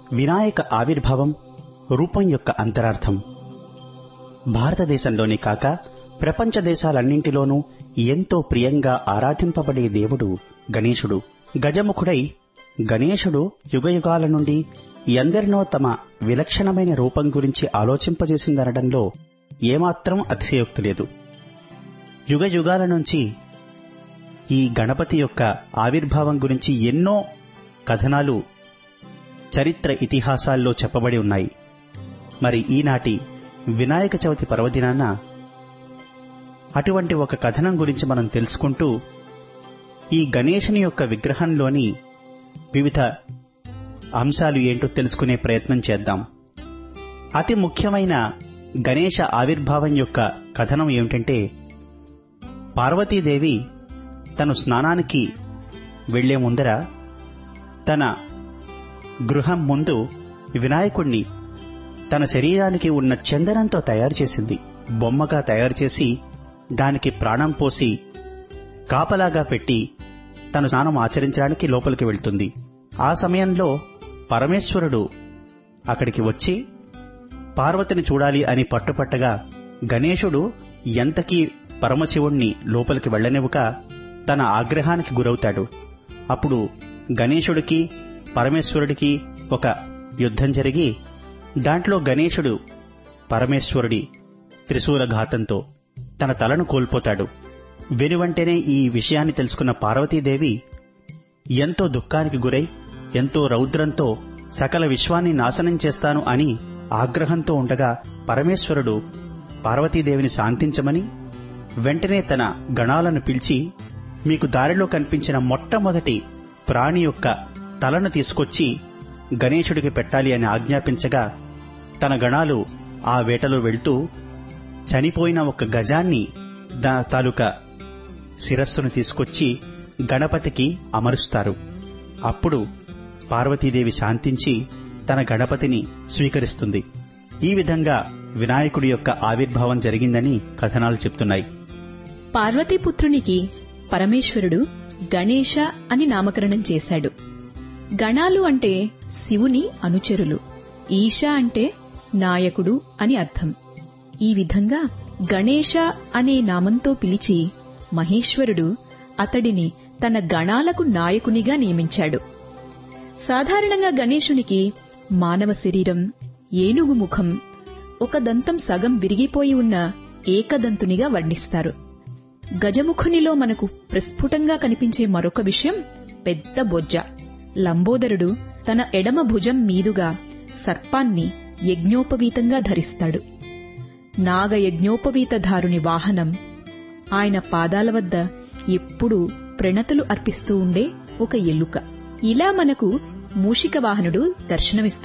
వినాయక ఆవిర్భావం రూపం యొక్క అంతరార్థం భారతదేశంలోనే కాక ప్రపంచ దేశాలన్నింటిలోనూ ఎంతో ప్రియంగా ఆరాధింపబడే దేవుడు గణేశుడు గజముఖుడై గణేశుడు యుగయుగాల నుండి ఎందరినో తమ విలక్షణమైన రూపం గురించి ఆలోచింపజేసిందనడంలో ఏమాత్రం అతిశయోక్తి లేదు యుగ యుగాల నుంచి ఈ గణపతి యొక్క ఆవిర్భావం గురించి ఎన్నో కథనాలు చరిత్ర ఇతిహాసాల్లో చెప్పబడి ఉన్నాయి మరి ఈనాటి వినాయక చవితి పర్వదినాన అటువంటి ఒక కథనం గురించి మనం తెలుసుకుంటూ ఈ గణేశుని యొక్క విగ్రహంలోని వివిధ అంశాలు ఏంటో తెలుసుకునే ప్రయత్నం చేద్దాం అతి ముఖ్యమైన గణేశ ఆవిర్భావం యొక్క కథనం ఏమిటంటే పార్వతీదేవి తను స్నానానికి వెళ్లే ముందర తన గృహం ముందు వినాయకుణ్ణి తన శరీరానికి ఉన్న చందనంతో తయారు చేసింది బొమ్మగా తయారు చేసి దానికి ప్రాణం పోసి కాపలాగా పెట్టి తను స్నానం ఆచరించడానికి లోపలికి వెళ్తుంది ఆ సమయంలో పరమేశ్వరుడు అక్కడికి వచ్చి పార్వతిని చూడాలి అని పట్టుపట్టగా గణేశుడు ఎంతకీ పరమశివుణ్ణి లోపలికి వెళ్లనివ్వక తన ఆగ్రహానికి గురవుతాడు అప్పుడు గణేశుడికి పరమేశ్వరుడికి ఒక యుద్ధం జరిగి దాంట్లో గణేశుడు పరమేశ్వరుడి త్రిశూలఘాతంతో తన తలను కోల్పోతాడు వెనువంటనే ఈ విషయాన్ని తెలుసుకున్న పార్వతీదేవి ఎంతో దుఃఖానికి గురై ఎంతో రౌద్రంతో సకల విశ్వాన్ని నాశనం చేస్తాను అని ఆగ్రహంతో ఉండగా పరమేశ్వరుడు పార్వతీదేవిని శాంతించమని వెంటనే తన గణాలను పిలిచి మీకు దారిలో కనిపించిన మొట్టమొదటి ప్రాణి యొక్క తలను తీసుకొచ్చి గణేశుడికి పెట్టాలి అని ఆజ్ఞాపించగా తన గణాలు ఆ వేటలో వెళ్తూ చనిపోయిన ఒక గజాన్ని దా తాలూకా శిరస్సును తీసుకొచ్చి గణపతికి అమరుస్తారు అప్పుడు పార్వతీదేవి శాంతించి తన గణపతిని స్వీకరిస్తుంది ఈ విధంగా వినాయకుడి యొక్క ఆవిర్భావం జరిగిందని కథనాలు చెప్తున్నాయి పార్వతీపుత్రునికి పరమేశ్వరుడు గణేశ అని నామకరణం చేశాడు గణాలు అంటే శివుని అనుచరులు ఈశ అంటే నాయకుడు అని అర్థం ఈ విధంగా గణేశ అనే నామంతో పిలిచి మహేశ్వరుడు అతడిని తన గణాలకు నాయకునిగా నియమించాడు సాధారణంగా గణేశునికి మానవ శరీరం ఏనుగు ముఖం ఒక దంతం సగం విరిగిపోయి ఉన్న ఏకదంతునిగా వర్ణిస్తారు గజముఖునిలో మనకు ప్రస్ఫుటంగా కనిపించే మరొక విషయం పెద్ద బొజ్జ లంబోదరుడు తన ఎడమ భుజం మీదుగా సర్పాన్ని యజ్ఞోపవీతంగా ధరిస్తాడు నాగయజ్ఞోపవీతధారుని వాహనం ఆయన పాదాల వద్ద ఎప్పుడూ ప్రణతులు అర్పిస్తూ ఉండే ఒక ఎలుక ఇలా మనకు మూషిక వాహనుడు దర్శనమిస్తున్నాడు